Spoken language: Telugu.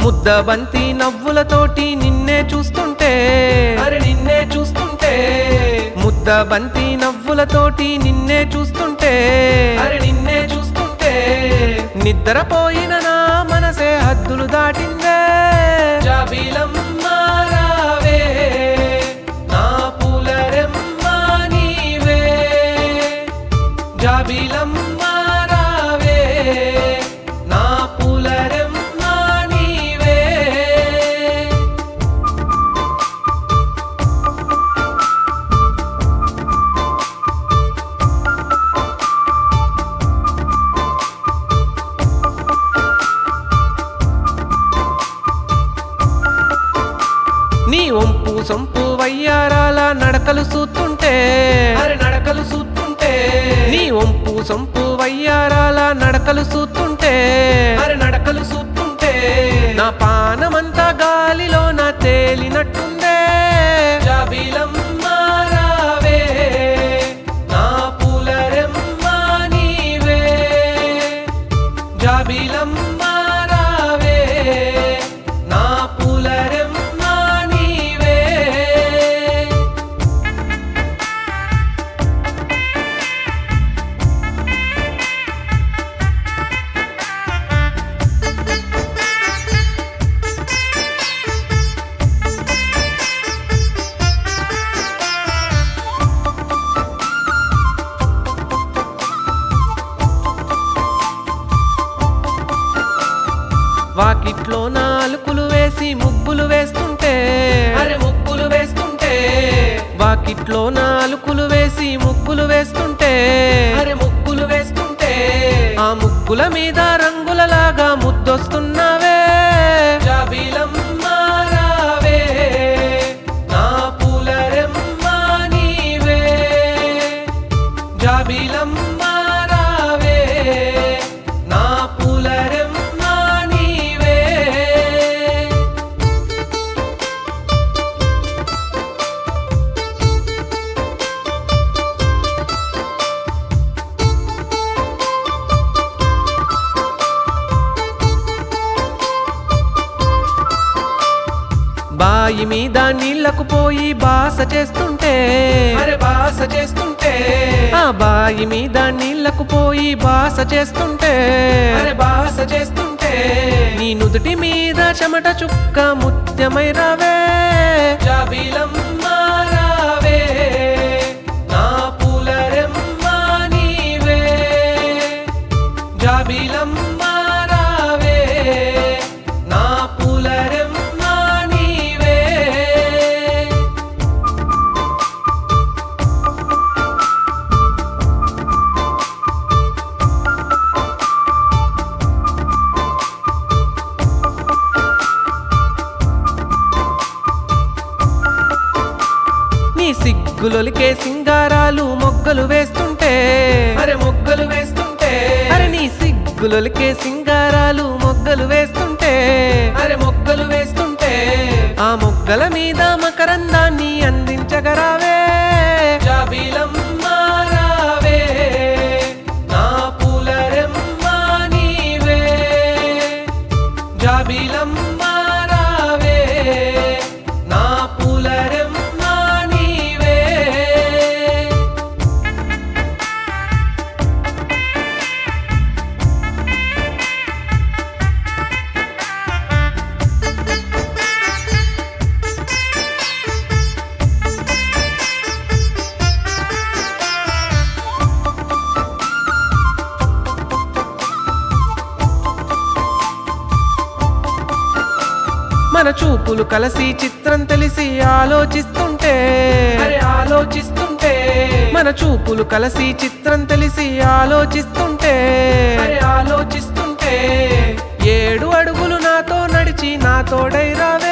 ముద్ద బంతి నవ్వులతోటి నిన్నే చూస్తుంటే అరే నిన్నే చూస్తుంటే ముద్ద బంతి నవ్వులతోటి నిన్నే చూస్తుంటే అరే నిన్నే చూస్తుంటే నిద్రపోయిన నా మనసే హద్దులు దాటిందే జాబిలమ్మ రావే నా పూలరెమ్మ నీవే జాబిలమ్మ రావే నా పూలరెమ్మ నీవే నీ ఒంపు సొంపు వయ్యారాల నడకలు చూస్తుంటే అరే నడకలు చూస్తుంటే నీ ఒంపు సొంపు వయ్యారాల నడకలు చూస్తుంటే అరే నడకలు చూస్తుంటే నా పానమంతా గాలిలో నా తేలినట్టుందే జాబిలమ్మ రావే నా పూలరెమ్మ నీవే జాబిలమ్మ రావే నా పూలరెమ్మ నీవే వాకిట్లో నాలుకలు వేసి ముగ్గులు వేస్తుంటే అరే ముగ్గులు వేస్తుంటే వాకిట్లో నాలుకలు వేసి ముగ్గులు వేస్తుంటే అరే ముగ్గులు వేస్తుంటే ఆ ముగ్గుల మీద రంగులలాగా ముద్దొస్తున్నావే జాబిలమ్మ రావే నా పూలరెమ్మ నీవే జాబిలమ్మ రావే నా పూలరెమ్మ నీవే బాయి మీద నీళ్లకు పోయి బాస చేస్తుంటే అరే బాస చేస్తుంటే ఆ బాయి మీద నీళ్లకు పోయి బాస చేస్తుంటే అరే బాస చేస్తుంటే నీ నుదుటి మీద చెమట చుక్క ముత్యమై రావే జాబిలమ్మ రావే నా పూలరెమ్మ నీవే జాబిలమ్మ రావే నా పూలరెమ్మ నీవే నీ సిగ్గులొలికే సింగారాలు మొగ్గలు వేస్తుంటే అరే మొగ్గలు వేస్తుంటే అరే నీ సిగ్గులొలికే సింగారాలు మొగ్గలు వేస్తుంటే అరే మొగ్గలు వేస్తుంటే ఆ మొగ్గల మీద మకరందాన్ని అందించగరావే జాబిలమ్మ రావే నా పూలరెమ్మ నీవే జాబిలమ్మ రావే నా పూలరెమ్మ నీవే మన చూపులు కలిసి చిత్రం తెలిసి ఆలోచిస్తుంటే అరే ఆలోచిస్తుంటే మన చూపులు కలిసి చిత్రం తెలిసి ఆలోచిస్తుంటే అరే ఆలోచిస్తుంటే ఏడు అడుగులు నాతో నడిచి నా తోడై రావే